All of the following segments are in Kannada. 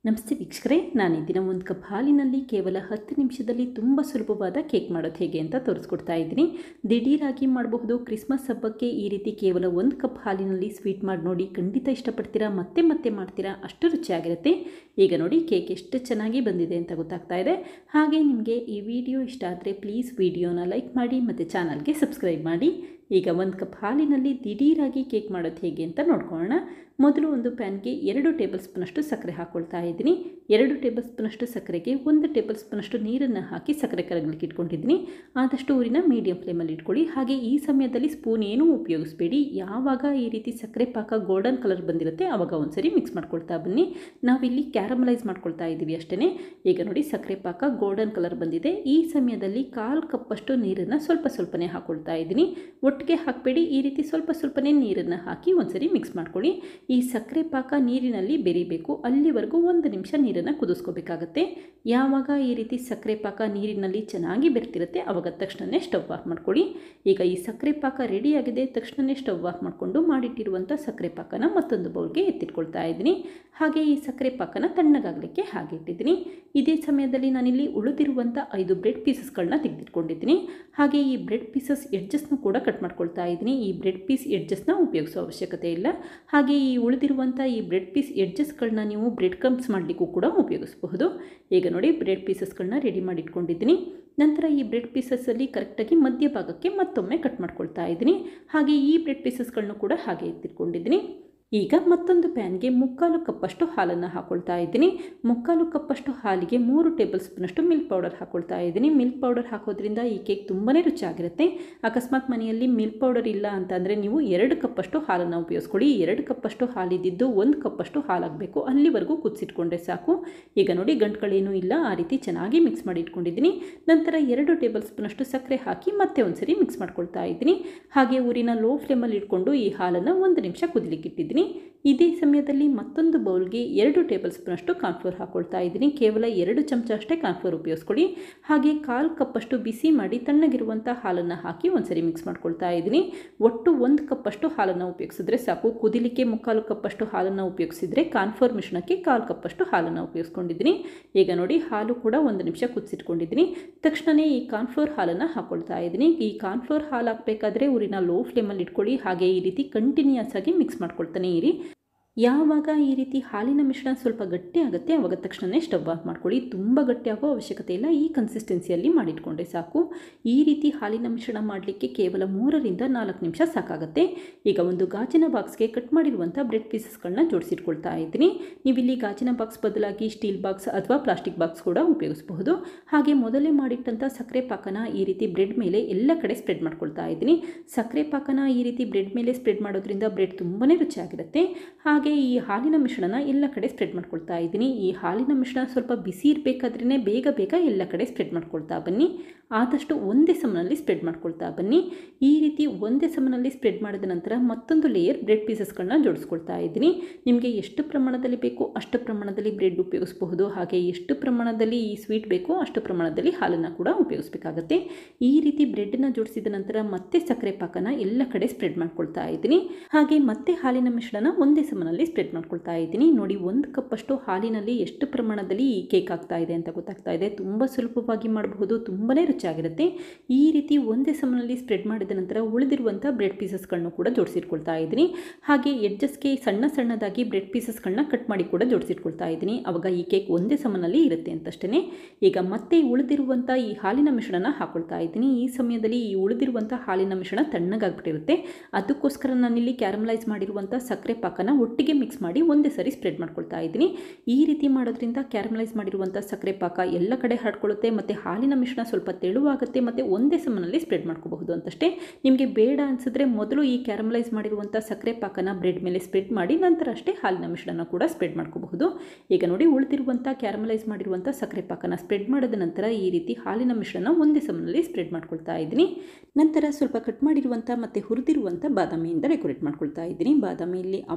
ನಮಸ್ತೆ ವೀಕ್ಷಕರೇ ನಾನು ಈ ದಿನ ಒಂದು ಕಪ್ ಹಾಲಿನಲ್ಲಿ ಕೇವಲ ಹತ್ತು ನಿಮಿಷದಲ್ಲಿ ತುಂಬ ಸುಲಭವಾದ ಕೇಕ್ ಮಾಡೋದು ಹೇಗೆ ಅಂತ ತೋರಿಸ್ಕೊಡ್ತಾ ಇದ್ದೀನಿ ದಿಢೀರಾಗಿ ಮಾಡಬಹುದು ಕ್ರಿಸ್ಮಸ್ ಹಬ್ಬಕ್ಕೆ ಈ ರೀತಿ ಕೇವಲ ಒಂದು ಕಪ್ ಹಾಲಿನಲ್ಲಿ ಸ್ವೀಟ್ ಮಾಡಿ ನೋಡಿ ಖಂಡಿತ ಇಷ್ಟಪಡ್ತೀರಾ ಮತ್ತೆ ಮತ್ತೆ ಮಾಡ್ತೀರಾ ಅಷ್ಟು ರುಚಿಯಾಗಿರುತ್ತೆ ಈಗ ನೋಡಿ ಕೇಕ್ ಎಷ್ಟು ಚೆನ್ನಾಗಿ ಬಂದಿದೆ ಅಂತ ಗೊತ್ತಾಗ್ತಾ ಇದೆ ಹಾಗೆ ನಿಮಗೆ ಈ ವಿಡಿಯೋ ಇಷ್ಟ ಆದರೆ ಪ್ಲೀಸ್ ವಿಡಿಯೋನ ಲೈಕ್ ಮಾಡಿ ಮತ್ತು ಚಾನಲ್ಗೆ ಸಬ್ಸ್ಕ್ರೈಬ್ ಮಾಡಿ ಈಗ ಒಂದು ಕಪ್ ಹಾಲಿನಲ್ಲಿ ದಿಢೀರಾಗಿ ಕೇಕ್ ಮಾಡೋದು ಹೇಗೆ ಅಂತ ನೋಡ್ಕೊಳ್ಳೋಣ ಮೊದಲು ಒಂದು ಪ್ಯಾನ್ಗೆ ಎರಡು ಟೇಬಲ್ ಸ್ಪೂನಷ್ಟು ಸಕ್ಕರೆ ಹಾಕ್ಕೊಳ್ತಾ ಇದ್ದೀನಿ ಎರಡು ಟೇಬಲ್ ಸ್ಪೂನಷ್ಟು ಸಕ್ಕರೆಗೆ ಒಂದು ಟೇಬಲ್ ಸ್ಪೂನಷ್ಟು ನೀರನ್ನು ಹಾಕಿ ಸಕ್ಕರೆ ಕರಗಲಿಕ್ಕೆ ಇಟ್ಕೊಂಡಿದ್ದೀನಿ ಆದಷ್ಟು ಊರಿನ ಮೀಡಿಯಂ ಫ್ಲೇಮಲ್ಲಿ ಇಟ್ಕೊಳ್ಳಿ ಹಾಗೆ ಈ ಸಮಯದಲ್ಲಿ ಸ್ಪೂನ್ ಏನೂ ಉಪಯೋಗಿಸ್ಬೇಡಿ ಯಾವಾಗ ಈ ರೀತಿ ಸಕ್ಕರೆ ಪಾಕ ಗೋಲ್ಡನ್ ಕಲರ್ ಬಂದಿರುತ್ತೆ ಆವಾಗ ಒಂದ್ಸರಿ ಮಿಕ್ಸ್ ಮಾಡ್ಕೊಳ್ತಾ ಬನ್ನಿ ನಾವಿಲ್ಲಿ ಕ್ಯಾರಮಲೈಸ್ ಮಾಡ್ಕೊಳ್ತಾ ಇದ್ದೀವಿ ಅಷ್ಟೇ ಈಗ ನೋಡಿ ಸಕ್ಕರೆ ಪಾಕ ಗೋಲ್ಡನ್ ಕಲರ್ ಬಂದಿದೆ ಈ ಸಮಯದಲ್ಲಿ ಕಾಲು ಕಪ್ಪಷ್ಟು ನೀರನ್ನು ಸ್ವಲ್ಪ ಸ್ವಲ್ಪನೇ ಹಾಕ್ಕೊಳ್ತಾ ಇದ್ದೀನಿ ಒಟ್ಟಿಗೆ ಹಾಕಬೇಡಿ ಈ ರೀತಿ ಸ್ವಲ್ಪ ಸ್ವಲ್ಪನೇ ನೀರನ್ನು ಹಾಕಿ ಒಂದ್ಸರಿ ಮಿಕ್ಸ್ ಮಾಡ್ಕೊಳ್ಳಿ ಈ ಸಕ್ಕರೆ ಪಾಕ ನೀರಿನಲ್ಲಿ ಬೆರಿಬೇಕು ಅಲ್ಲಿವರೆಗೂ ಒಂದು ನಿಮಿಷ ನೀರನ್ನು ಕುದಿಸ್ಕೋಬೇಕಾಗತ್ತೆ ಯಾವಾಗ ಈ ರೀತಿ ಸಕ್ಕರೆ ಪಾಕ ನೀರಿನಲ್ಲಿ ಚೆನ್ನಾಗಿ ಬೆರ್ತಿರುತ್ತೆ ಆವಾಗ ತಕ್ಷಣವೇ ಸ್ಟವ್ ಆಫ್ ಮಾಡ್ಕೊಳ್ಳಿ ಈಗ ಈ ಸಕ್ಕರೆ ಪಾಕ ರೆಡಿಯಾಗಿದೆ ತಕ್ಷಣವೇ ಸ್ಟವ್ ಆಫ್ ಮಾಡಿಕೊಂಡು ಮಾಡಿಟ್ಟಿರುವಂಥ ಸಕ್ಕರೆ ಪಾಕನ ಮತ್ತೊಂದು ಬೌಲ್ಗೆ ಎತ್ತಿಟ್ಕೊಳ್ತಾ ಇದ್ದೀನಿ ಹಾಗೆ ಈ ಸಕ್ಕರೆ ಪಾಕನ ತಣ್ಣಗಾಗಲಿಕ್ಕೆ ಹಾಗೆ ಇಟ್ಟಿದ್ದೀನಿ ಇದೇ ಸಮಯದಲ್ಲಿ ನಾನಿಲ್ಲಿ ಉಳಿದಿರುವಂಥ ಐದು ಬ್ರೆಡ್ ಪೀಸಸ್ಗಳನ್ನ ತೆಗೆದಿಟ್ಕೊಂಡಿದ್ದೀನಿ ಹಾಗೆ ಈ ಬ್ರೆಡ್ ಪೀಸಸ್ ಎಡ್ಜಸ್ನ ಕೂಡ ಕಟ್ ಮಾಡ್ಕೊಳ್ತಾ ಇದ್ದೀನಿ ಈ ಬ್ರೆಡ್ ಪೀಸ್ ಎಡ್ಜಸ್ನ ಉಪಯೋಗಿಸೋ ಅವಶ್ಯಕತೆ ಇಲ್ಲ ಹಾಗೆ ಈ ಉಳಿದಿರುವಂಥ ಈ ಬ್ರೆಡ್ ಪೀಸ್ ಎಡ್ಜಸ್ಗಳನ್ನ ನೀವು ಬ್ರೆಡ್ ಕಮ್ಸ್ ಮಾಡಲಿಕ್ಕೂ ಕೂಡ ಉಪಯೋಗಿಸಬಹುದು ಈಗ ನೋಡಿ ಬ್ರೆಡ್ ಪೀಸಸ್ಗಳನ್ನ ರೆಡಿ ಮಾಡಿ ಇಟ್ಕೊಂಡಿದ್ದೀನಿ ನಂತರ ಈ ಬ್ರೆಡ್ ಪೀಸಸ್ಸಲ್ಲಿ ಕರೆಕ್ಟಾಗಿ ಮಧ್ಯಭಾಗಕ್ಕೆ ಮತ್ತೊಮ್ಮೆ ಕಟ್ ಮಾಡ್ಕೊಳ್ತಾ ಇದ್ದೀನಿ ಹಾಗೆ ಈ ಬ್ರೆಡ್ ಪೀಸಸ್ಗಳನ್ನೂ ಕೂಡ ಹಾಗೆ ಎತ್ತಿಟ್ಕೊಂಡಿದ್ದೀನಿ ಈಗ ಮತ್ತೊಂದು ಪ್ಯಾನ್ಗೆ ಮುಕ್ಕಾಲು ಕಪ್ಪಷ್ಟು ಹಾಲನ್ನು ಹಾಕ್ಕೊಳ್ತಾ ಇದ್ದೀನಿ ಮುಕ್ಕಾಲು ಕಪ್ಪಷ್ಟು ಹಾಲಿಗೆ ಮೂರು ಟೇಬಲ್ ಸ್ಪೂನಷ್ಟು ಮಿಲ್ಕ್ ಪೌಡರ್ ಹಾಕ್ಕೊಳ್ತಾ ಇದ್ದೀನಿ ಮಿಲ್ಕ್ ಪೌಡರ್ ಹಾಕೋದ್ರಿಂದ ಈ ಕೇಕ್ ತುಂಬಾ ರುಚಿಯಾಗಿರುತ್ತೆ ಅಕಸ್ಮಾತ್ ಮನೆಯಲ್ಲಿ ಮಿಲ್ಕ್ ಪೌಡರ್ ಇಲ್ಲ ಅಂತಂದರೆ ನೀವು ಎರಡು ಕಪ್ಪಷ್ಟು ಹಾಲನ್ನು ಉಪಯೋಗಿಸ್ಕೊಳ್ಳಿ ಎರಡು ಕಪ್ಪಷ್ಟು ಹಾಲಿದ್ದು ಒಂದು ಕಪ್ಪಷ್ಟು ಹಾಲಾಗಬೇಕು ಅಲ್ಲಿವರೆಗೂ ಕುದಿಸಿಟ್ಕೊಂಡ್ರೆ ಸಾಕು ಈಗ ನೋಡಿ ಗಂಟುಗಳೇನೂ ಇಲ್ಲ ಆ ರೀತಿ ಚೆನ್ನಾಗಿ ಮಿಕ್ಸ್ ಮಾಡಿ ಇಟ್ಕೊಂಡಿದ್ದೀನಿ ನಂತರ ಎರಡು ಟೇಬಲ್ ಸ್ಪೂನಷ್ಟು ಸಕ್ಕರೆ ಹಾಕಿ ಮತ್ತೆ ಒಂದ್ಸರಿ ಮಿಕ್ಸ್ ಮಾಡ್ಕೊಳ್ತಾ ಇದ್ದೀನಿ ಹಾಗೆ ಊರಿನ ಲೋ ಫ್ಲೇಮಲ್ಲಿ ಇಟ್ಕೊಂಡು ಈ ಹಾಲನ್ನು ಒಂದು ನಿಮಿಷ ಕುದಿಲಿಕ್ಕೆ ಇಟ್ಟಿದ್ದೀನಿ ಇದೇ ಸಮಯದಲ್ಲಿ ಮತ್ತೊಂದು ಬೌಲ್ಗೆ ಎರಡು ಟೇಬಲ್ ಸ್ಪೂನಷ್ಟು ಕಾರ್ನ್ಫ್ಲೋರ್ ಹಾಕ್ಕೊಳ್ತಾ ಇದ್ದೀನಿ ಕೇವಲ ಎರಡು ಚಮಚ ಅಷ್ಟೇ ಕಾರ್ನ್ಫ್ಲೋರ್ ಉಪಯೋಗಿಸ್ಕೊಳ್ಳಿ ಹಾಗೆ ಕಾಲು ಕಪ್ಪಷ್ಟು ಬಿಸಿ ಮಾಡಿ ತಣ್ಣಗಿರುವಂಥ ಹಾಲನ್ನು ಹಾಕಿ ಒಂದ್ಸರಿ ಮಿಕ್ಸ್ ಮಾಡ್ಕೊಳ್ತಾ ಇದ್ದೀನಿ ಒಟ್ಟು ಒಂದು ಕಪ್ಪಷ್ಟು ಹಾಲನ್ನು ಉಪಯೋಗಿಸಿದ್ರೆ ಸಾಕು ಕುದಿಲಿಕ್ಕೆ ಮುಕ್ಕಾಲು ಕಪ್ಪಷ್ಟು ಹಾಲನ್ನು ಉಪಯೋಗಿಸಿದ್ರೆ ಕಾರ್ನ್ಫ್ಲೋರ್ ಮಿಶ್ರಣಕ್ಕೆ ಕಾಲು ಕಪ್ಪಷ್ಟು ಹಾಲನ್ನು ಉಪಯೋಗಿಸ್ಕೊಂಡಿದ್ದೀನಿ ಈಗ ನೋಡಿ ಹಾಲು ಕೂಡ ಒಂದು ನಿಮಿಷ ಕುದಿಸಿಟ್ಕೊಂಡಿದ್ದೀನಿ ತಕ್ಷಣವೇ ಈ ಕಾರ್ನ್ಫ್ಲೋರ್ ಹಾಲನ್ನು ಹಾಕ್ಕೊಳ್ತಾ ಇದ್ದೀನಿ ಈ ಕಾರ್ನ್ಫ್ಲೋರ್ ಹಾಲು ಹಾಕಬೇಕಾದ್ರೆ ಊರಿನ ಲೋ ಫ್ಲೇಮಲ್ಲಿ ಇಟ್ಕೊಳ್ಳಿ ಹಾಗೆ ಈ ರೀತಿ ಕಂಟಿನ್ಯೂಸ್ ಆಗಿ ಮಿಕ್ಸ್ ಮಾಡ್ಕೊಳ್ತಾನೆ ಇರಿ ಯಾವಾಗ ಈ ರೀತಿ ಹಾಲಿನ ಮಿಶ್ರಣ ಸ್ವಲ್ಪ ಗಟ್ಟಿ ಆಗುತ್ತೆ ಆವಾಗ ತಕ್ಷಣವೇ ಸ್ಟವ್ ಆಫ್ ಮಾಡ್ಕೊಳ್ಳಿ ತುಂಬ ಗಟ್ಟಿ ಆಗೋ ಅವಶ್ಯಕತೆ ಇಲ್ಲ ಈ ಕನ್ಸಿಸ್ಟೆನ್ಸಿಯಲ್ಲಿ ಮಾಡಿಟ್ಕೊಂಡ್ರೆ ಸಾಕು ಈ ರೀತಿ ಹಾಲಿನ ಮಿಶ್ರಣ ಮಾಡಲಿಕ್ಕೆ ಕೇವಲ ಮೂರರಿಂದ ನಾಲ್ಕು ನಿಮಿಷ ಸಾಕಾಗುತ್ತೆ ಈಗ ಒಂದು ಗಾಜಿನ ಬಾಕ್ಸ್ಗೆ ಕಟ್ ಮಾಡಿರುವಂಥ ಬ್ರೆಡ್ ಪೀಸಸ್ಗಳನ್ನ ಜೋಡಿಸಿಟ್ಕೊಳ್ತಾ ಇದ್ದೀನಿ ನೀವಿಲ್ಲಿ ಗಾಜಿನ ಬಾಕ್ಸ್ ಬದಲಾಗಿ ಸ್ಟೀಲ್ ಬಾಕ್ಸ್ ಅಥವಾ ಪ್ಲಾಸ್ಟಿಕ್ ಬಾಕ್ಸ್ ಕೂಡ ಉಪಯೋಗಿಸಬಹುದು ಹಾಗೆ ಮೊದಲೇ ಮಾಡಿಟ್ಟಂಥ ಸಕ್ಕರೆ ಪಾಕನ ಈ ರೀತಿ ಬ್ರೆಡ್ ಮೇಲೆ ಎಲ್ಲ ಕಡೆ ಸ್ಪ್ರೆಡ್ ಮಾಡ್ಕೊಳ್ತಾ ಇದ್ದೀನಿ ಸಕ್ಕರೆ ಪಾಕನ ಈ ರೀತಿ ಬ್ರೆಡ್ ಮೇಲೆ ಸ್ಪ್ರೆಡ್ ಮಾಡೋದ್ರಿಂದ ಬ್ರೆಡ್ ತುಂಬಾ ರುಚಿಯಾಗಿರುತ್ತೆ ಹಾಗೆ ಹಾಗೆ ಈ ಹಾಲಿನ ಮಿಶ್ರಣನ ಎಲ್ಲ ಕಡೆ ಸ್ಪ್ರೆಡ್ ಮಾಡ್ಕೊಳ್ತಾ ಇದ್ದೀನಿ ಈ ಹಾಲಿನ ಮಿಶ್ರಣ ಸ್ವಲ್ಪ ಬಿಸಿ ಇರಬೇಕಾದ್ರೇ ಬೇಗ ಬೇಗ ಎಲ್ಲ ಕಡೆ ಸ್ಪ್ರೆಡ್ ಮಾಡ್ಕೊಳ್ತಾ ಬನ್ನಿ ಆದಷ್ಟು ಒಂದೇ ಸಮನಲ್ಲಿ ಸ್ಪ್ರೆಡ್ ಮಾಡ್ಕೊಳ್ತಾ ಬನ್ನಿ ಈ ರೀತಿ ಒಂದೇ ಸಮನಲ್ಲಿ ಸ್ಪ್ರೆಡ್ ಮಾಡಿದ ನಂತರ ಮತ್ತೊಂದು ಲೇಯರ್ ಬ್ರೆಡ್ ಪೀಸಸ್ಗಳನ್ನ ಜೋಡಿಸ್ಕೊಳ್ತಾ ಇದ್ದೀನಿ ನಿಮಗೆ ಎಷ್ಟು ಪ್ರಮಾಣದಲ್ಲಿ ಬೇಕು ಅಷ್ಟು ಪ್ರಮಾಣದಲ್ಲಿ ಬ್ರೆಡ್ ಉಪಯೋಗಿಸಬಹುದು ಹಾಗೆ ಎಷ್ಟು ಪ್ರಮಾಣದಲ್ಲಿ ಈ ಸ್ವೀಟ್ ಬೇಕೋ ಅಷ್ಟು ಪ್ರಮಾಣದಲ್ಲಿ ಹಾಲನ್ನು ಕೂಡ ಉಪಯೋಗಿಸಬೇಕಾಗತ್ತೆ ಈ ರೀತಿ ಬ್ರೆಡ್ನ ಜೋಡಿಸಿದ ನಂತರ ಮತ್ತೆ ಸಕ್ಕರೆ ಪಾಕನ ಎಲ್ಲ ಕಡೆ ಸ್ಪ್ರೆಡ್ ಮಾಡ್ಕೊಳ್ತಾ ಇದ್ದೀನಿ ಹಾಗೆ ಮತ್ತೆ ಹಾಲಿನ ಮಿಶ್ರಣ ಒಂದೇ ಸಮನಲ್ಲಿ ಸ್ಪ್ರೆಡ್ ಮಾಡ್ಕೊಳ್ತಾ ಇದ್ದೀನಿ ನೋಡಿ ಒಂದು ಕಪ್ಪಷ್ಟು ಹಾಲಿನಲ್ಲಿ ಎಷ್ಟು ಪ್ರಮಾಣದಲ್ಲಿ ಈ ಕೇಕ್ ಆಗ್ತಾ ಇದೆ ಅಂತ ಗೊತ್ತಾಗ್ತಾ ಇದೆ ತುಂಬ ಸುಲಭವಾಗಿ ಮಾಡಬಹುದು ತುಂಬಾ ರುಚಿಯಾಗಿರುತ್ತೆ ಈ ರೀತಿ ಒಂದೇ ಸಮನಲ್ಲಿ ಸ್ಪ್ರೆಡ್ ಮಾಡಿದ ನಂತರ ಉಳಿದಿರುವಂಥ ಬ್ರೆಡ್ ಪೀಸಸ್ಗಳನ್ನು ಕೂಡ ಜೋಡಿಸಿಟ್ಕೊಳ್ತಾ ಇದ್ದೀನಿ ಹಾಗೆ ಎಡ್ಜಸ್ಗೆ ಸಣ್ಣ ಸಣ್ಣದಾಗಿ ಬ್ರೆಡ್ ಪೀಸಸ್ಗಳನ್ನ ಕಟ್ ಮಾಡಿ ಕೂಡ ಜೋಡಿಸಿಟ್ಕೊಳ್ತಾ ಇದ್ದೀನಿ ಅವಾಗ ಈ ಕೇಕ್ ಒಂದೇ ಸಮನಲ್ಲಿ ಇರುತ್ತೆ ಅಂತಷ್ಟೇ ಈಗ ಮತ್ತೆ ಉಳಿದಿರುವಂಥ ಈ ಹಾಲಿನ ಮಿಶ್ರಣ ಹಾಕೊಳ್ತಾ ಇದ್ದೀನಿ ಈ ಸಮಯದಲ್ಲಿ ಈ ಉಳಿದಿರುವಂಥ ಹಾಲಿನ ಮಿಶ್ರಣ ತಣ್ಣಗಾಗ್ಬಿಟ್ಟಿರುತ್ತೆ ಅದಕ್ಕೋಸ್ಕರ ನಾನಿಲ್ಲಿ ಕ್ಯಾರಮಲೈಸ್ ಮಾಡಿರುವಂಥ ಸಕ್ಕರೆ ಪಾಕನ ಒಟ್ಟಿಗೆ ಮಿಕ್ಸ್ ಮಾಡಿ ಒಂದೇ ಸರಿ ಸ್ಪ್ರೆಡ್ ಮಾಡ್ಕೊಳ್ತಾ ಇದ್ದೀನಿ ಈ ರೀತಿ ಮಾಡೋದ್ರಿಂದ ಕ್ಯಾರಮಲೈಸ್ ಮಾಡಿರುವಂಥ ಸಕ್ಕರೆ ಪಾಕ ಎಲ್ಲ ಕಡೆ ಹರಡ್ಕೊಳ್ಳುತ್ತೆ ಮತ್ತು ಹಾಲಿನ ಮಿಶ್ರಣ ಸ್ವಲ್ಪ ತೆಳುವಾಗುತ್ತೆ ಮತ್ತು ಒಂದೇ ಸಮನಲ್ಲಿ ಸ್ಪ್ರೆಡ್ ಮಾಡ್ಕೋಬಹುದು ಅಂತಷ್ಟೇ ನಿಮಗೆ ಬೇಡ ಅನಿಸಿದ್ರೆ ಮೊದಲು ಈ ಕ್ಯಾರಮಲೈಸ್ ಮಾಡಿರುವಂಥ ಸಕ್ಕರೆ ಪಾಕನ ಬ್ರೆಡ್ ಮೇಲೆ ಸ್ಪ್ರೆಡ್ ಮಾಡಿ ನಂತರ ಅಷ್ಟೇ ಹಾಲಿನ ಮಿಶ್ರಣ ಕೂಡ ಸ್ಪ್ರೆಡ್ ಮಾಡ್ಕೋಬಹುದು ಈಗ ನೋಡಿ ಉಳಿದಿರುವಂಥ ಕ್ಯಾರಮಲೈಸ್ ಮಾಡಿರುವಂಥ ಸಕ್ಕರೆ ಪಾಕನ ಸ್ಪ್ರೆಡ್ ಮಾಡಿದ ನಂತರ ಈ ರೀತಿ ಹಾಲಿನ ಮಿಶ್ರಣ ಒಂದೇ ಸಮನಲ್ಲಿ ಸ್ಪ್ರೆಡ್ ಮಾಡ್ಕೊಳ್ತಾ ಇದ್ದೀನಿ ನಂತರ ಸ್ವಲ್ಪ ಕಟ್ ಮಾಡಿರುವಂಥ ಮತ್ತು ಹುರಿದಿರುವಂಥ ಬಾದಾಮಿಯಿಂದ ಡೆಕೋರೇಟ್ ಮಾಡ್ಕೊಳ್ತಾ ಇದ್ದೀನಿ ಬಾದಾಮಿಯಲ್ಲಿ ಆಪ್ಷನಲ್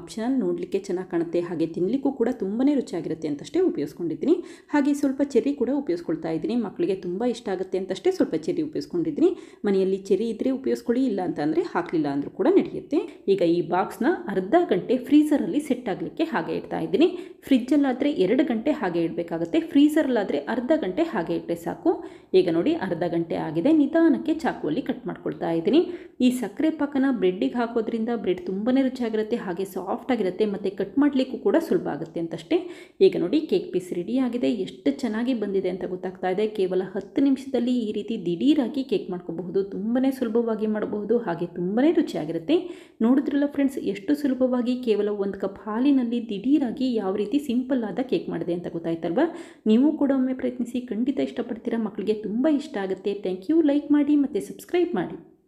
ನೋಡಲಿಕ್ಕೆ ಚೆನ್ನಾಗಿ ಕಾಣುತ್ತೆ ಹಾಗೆ ತಿನ್ನಲಿಕ್ಕೂ ಕೂಡ ತುಂಬಾ ರುಚಿಯಾಗಿರುತ್ತೆ ಅಂತಷ್ಟೇ ಉಪಯೋಗಿಸ್ಕೊಂಡಿದ್ದೀನಿ ಹಾಗೆ ಸ್ವಲ್ಪ ಚೆರ್ರಿ ಕೂಡ ಉಪಯೋಗಿಸ್ಕೊಳ್ತಾ ಇದ್ದೀನಿ ಮಕ್ಕಳಿಗೆ ತುಂಬ ಇಷ್ಟ ಆಗುತ್ತೆ ಅಂತಷ್ಟೇ ಸ್ವಲ್ಪ ಚೆರ್ರಿ ಉಪಯೋಗಿಸ್ಕೊಂಡಿದ್ದೀನಿ ಮನೆಯಲ್ಲಿ ಚೆರ್ರಿ ಇದ್ದರೆ ಉಪಯೋಗಿಸ್ಕೊಳ್ಳಿ ಇಲ್ಲ ಅಂತ ಅಂದರೆ ಹಾಕಲಿಲ್ಲ ಅಂದರೂ ಕೂಡ ನಡೆಯುತ್ತೆ ಈಗ ಈ ಬಾಕ್ಸ್ನ ಅರ್ಧ ಗಂಟೆ ಫ್ರೀಸರಲ್ಲಿ ಸೆಟ್ ಆಗಲಿಕ್ಕೆ ಹಾಗೆ ಇಡ್ತಾ ಇದ್ದೀನಿ ಫ್ರಿಜ್ಜಲ್ಲಾದರೆ ಎರಡು ಗಂಟೆ ಹಾಗೆ ಇಡಬೇಕಾಗುತ್ತೆ ಫ್ರೀಸರಲ್ಲಾದರೆ ಅರ್ಧ ಗಂಟೆ ಹಾಗೆ ಇಟ್ಟರೆ ಸಾಕು ಈಗ ನೋಡಿ ಅರ್ಧ ಗಂಟೆ ಆಗಿದೆ ನಿಧಾನಕ್ಕೆ ಚಾಕುವಲ್ಲಿ ಕಟ್ ಮಾಡ್ಕೊಳ್ತಾ ಇದ್ದೀನಿ ಈ ಸಕ್ಕರೆ ಪಾಕನ ಬ್ರೆಡ್ಡಿಗೆ ಹಾಕೋದ್ರಿಂದ ಬ್ರೆಡ್ ತುಂಬಾ ರುಚಿಯಾಗಿರುತ್ತೆ ಹಾಗೆ ಸಾಫ್ಟ್ ಆಗಿರುತ್ತೆ ಮತ್ತು ಕಟ್ ಮಾಡಲಿಕ್ಕೂ ಕೂಡ ಸುಲಭ ಆಗುತ್ತೆ ಅಂತಷ್ಟೇ ಈಗ ನೋಡಿ ಕೇಕ್ ಪೀಸ್ ರೆಡಿ ಆಗಿದೆ ಎಷ್ಟು ಚೆನ್ನಾಗಿ ಬಂದಿದೆ ಅಂತ ಗೊತ್ತಾಗ್ತಾ ಇದೆ ಕೇವಲ ಹತ್ತು ನಿಮಿಷದಲ್ಲಿ ಈ ರೀತಿ ದಿಢೀರಾಗಿ ಕೇಕ್ ಮಾಡ್ಕೋಬಹುದು ತುಂಬಾ ಸುಲಭವಾಗಿ ಮಾಡಬಹುದು ಹಾಗೆ ತುಂಬಾ ರುಚಿಯಾಗಿರುತ್ತೆ ನೋಡಿದ್ರಲ್ಲ ಫ್ರೆಂಡ್ಸ್ ಎಷ್ಟು ಸುಲಭವಾಗಿ ಕೇವಲ ಒಂದು ಕಪ್ ಹಾಲಿನಲ್ಲಿ ದಿಢೀರಾಗಿ ಯಾವ ರೀತಿ ಸಿಂಪಲ್ ಆದ ಕೇಕ್ ಮಾಡಿದೆ ಅಂತ ಗೊತ್ತಾಯ್ತಲ್ವಾ ನೀವು ಕೂಡ ಒಮ್ಮೆ ಪ್ರಯತ್ನಿಸಿ ಖಂಡಿತ ಇಷ್ಟಪಡ್ತೀರಾ ಮಕ್ಕಳಿಗೆ ತುಂಬ ಇಷ್ಟ ಆಗುತ್ತೆ ಥ್ಯಾಂಕ್ ಯು ಲೈಕ್ ಮಾಡಿ ಮತ್ತು ಸಬ್ಸ್ಕ್ರೈಬ್ ಮಾಡಿ